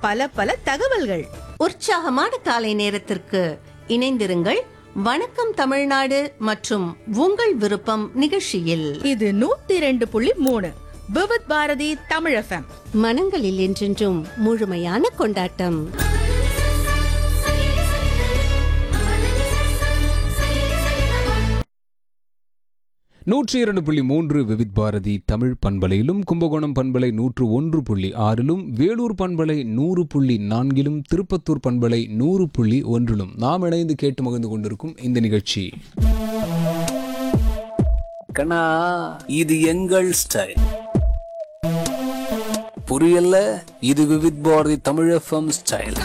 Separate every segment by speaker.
Speaker 1: பல பல தகவல்கள்
Speaker 2: உற்சாகமான காலை நேரத்திற்கு இணைந்திருங்கள் வணக்கம் தமிழ்நாடு மற்றும் உங்கள் விருப்பம் நிகழ்ச்சியில்
Speaker 1: இது நூத்தி ரெண்டு புள்ளி மூணு விவித் பாரதி தமிழ் எஃப்எம்
Speaker 2: மனங்களில் என்றென்றும் முழுமையான கொண்டாட்டம்
Speaker 3: நூற்றி இரண்டு புள்ளி மூன்று விவித் பாரதி தமிழ் பண்பலையிலும் கும்பகோணம் பண்பலை நூற்று ஒன்று புள்ளி ஆறிலும் வேலூர் பண்பலை நூறு புள்ளி நான்கிலும் திருப்பத்தூர் பண்பலை நூறு புள்ளி ஒன்றிலும் நாம் இணைந்து கேட்டு மகிழ்ந்து கொண்டிருக்கும் இந்த நிகழ்ச்சி
Speaker 4: கண்ணா இது எங்கள் ஸ்டைல் புரியல இது விவித் பாரதி தமிழ் எஃப்எம் ஸ்டைல்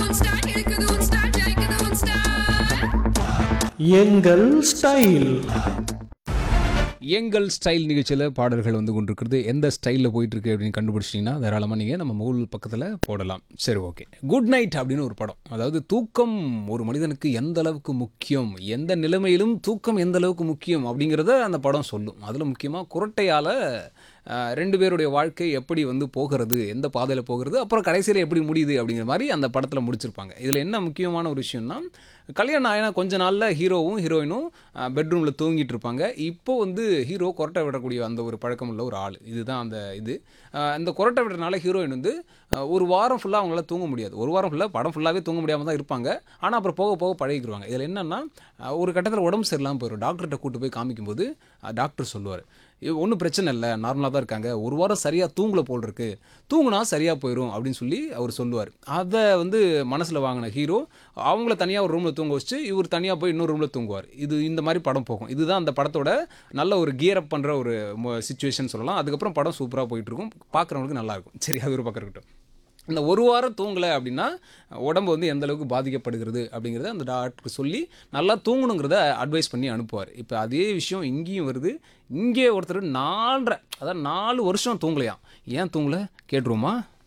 Speaker 5: எங்கள் ஸ்டைல்
Speaker 3: எங்கள் ஸ்டைல் நிகழ்ச்சியில் பாடல்கள் வந்து கொண்டிருக்கிறது எந்த ஸ்டைலில் போயிட்டு இருக்கு அப்படின்னு கண்டுபிடிச்சிட்டிங்கன்னா தாராளமாக நீங்கள் நம்ம முகல் பக்கத்தில் போடலாம் சரி ஓகே குட் நைட் அப்படின்னு ஒரு படம் அதாவது தூக்கம் ஒரு மனிதனுக்கு எந்த அளவுக்கு முக்கியம் எந்த நிலைமையிலும் தூக்கம் எந்த அளவுக்கு முக்கியம் அப்படிங்கிறத அந்த படம் சொல்லும் அதில் முக்கியமாக குரட்டையால் ஆஹ், ரெண்டு பேருடைய வாழ்க்கை எப்படி வந்து போகிறது எந்த பாதையில் போகிறது அப்புறம் கடைசியில் எப்படி முடியுது அப்படிங்கிற மாதிரி அந்த படத்தில் முடிச்சிருப்பாங்க இதில் என்ன முக்கியமான ஒரு விஷயம்னா கல்யாணம் ஆயினா கொஞ்ச நாளில் ஹீரோவும் ஹீரோயினும் பெட்ரூமில் தூங்கிட்டு இருப்பாங்க இப்போ வந்து ஹீரோ கொரட்டை விடக்கூடிய அந்த ஒரு பழக்கம் உள்ள ஒரு ஆள் இதுதான் அந்த இது ஆஹ் இந்த கொரட்டை விடுறதுனால ஹீரோயின் வந்து ஆஹ் ஒரு வாரம் ஃபுல்லாக அவங்களால தூங்க முடியாது ஒரு வாரம் ஃபுல்லாக படம் ஃபுல்லாகவே தூங்க முடியாமல் தான் இருப்பாங்க ஆனால் அப்புறம் போக போக பழகிக்கிடுவாங்க இதில் என்னென்னா ஒரு கட்டத்தில் உடம்பு சரியில்லாமல் போயிடும் டாக்டர்கிட்ட கூட்டு போய் காமிக்கும்போது டாக்டர் சொல்லுவார் ஒன்றும் பிரச்சனை இல்லை நார்மலாக தான் இருக்காங்க ஒரு வாரம் சரியாக தூங்கல போல் இருக்கு தூங்குனா சரியாக போயிடும் அப்படின்னு சொல்லி அவர் சொல்லுவார் அதை வந்து மனசில் வாங்கின ஹீரோ அவங்கள தனியாக ஒரு ரூமில் தூங்க வச்சுட்டு இவர் தனியாக போய் இன்னொரு ரூமில் தூங்குவார் இது இந்த மாதிரி படம் போகும் இதுதான் அந்த படத்தோட நல்ல ஒரு கியர் அப் பண்ணுற ஒரு சுச்சுவேஷன் சொல்லலாம் அதுக்கப்புறம் படம் சூப்பராக போயிட்டு இருக்கும் பார்க்குறவங்களுக்கு நல்லா இருக்கும் சரி அது ஒரு பக்கம் இருக்கட்டும் இந்த ஒரு வாரம் தூங்கலை அப்படின்னா உடம்பு வந்து எந்த அளவுக்கு பாதிக்கப்படுகிறது அப்படிங்கிறத அந்த டாக்டருக்கு சொல்லி நல்லா தூங்கணுங்கிறத அட்வைஸ் பண்ணி அனுப்புவார் இப்போ அதே விஷயம் இங்கேயும் வருது இங்கே ஒருத்தர் நாலரை அதாவது நாலு வருஷம் தூங்கலையாம் ஏன் தூங்கலை கேட்டுருவோமா